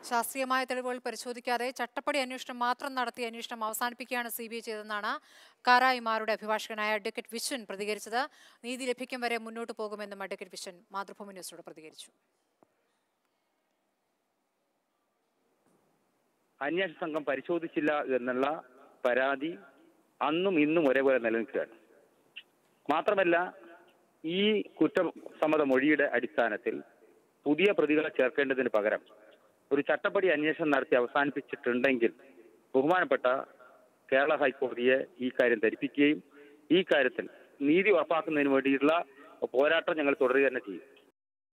ശാസ്ത്രീയമായ തെളിവുകൾ പരിശോധിക്കാതെ ചട്ടപ്പടി അന്വേഷണം മാത്രം നടത്തി അന്വേഷണം അവസാനിപ്പിക്കുകയാണ് സി ബി ഐ ചെയ്തതെന്നാണ് കാരായിമാരുടെ അഭിഭാഷകനായ അഡ്വക്കേറ്റ് വിശ്വൻ പ്രതികരിച്ചത് നീതി ലഭിക്കും വരെ മുന്നോട്ട് പോകുമെന്നും അഡ്വക്കേറ്റ് വിശ്വൻ മാതൃഭൂമി ന്യൂസിനോട് പ്രതികരിച്ചു അന്വേഷണ സംഘം പരിശോധിച്ചില്ല എന്നുള്ള പരാതി അന്നും ഇന്നും ഒരേപോലെ നിലനിൽക്കുകയാണ് മാത്രമല്ല ഈ കുറ്റസമ്മത മൊഴിയുടെ അടിസ്ഥാനത്തിൽ പുതിയ പ്രതികളെ ചേർക്കേണ്ടതിന് പകരം ഒരു ചട്ടപ്പടി അന്വേഷണം നടത്തി അവസാനിപ്പിച്ചിട്ടുണ്ടെങ്കിൽ ബഹുമാനപ്പെട്ട കേരള ഹൈക്കോടതിയെ ഈ കാര്യം ധരിപ്പിക്കുകയും ഈ കാര്യത്തിൽ നീതി ഉറപ്പാക്കുന്നതിന് വേണ്ടിയിട്ടുള്ള പോരാട്ടം ഞങ്ങൾ തുടരുക തന്നെ ചെയ്യും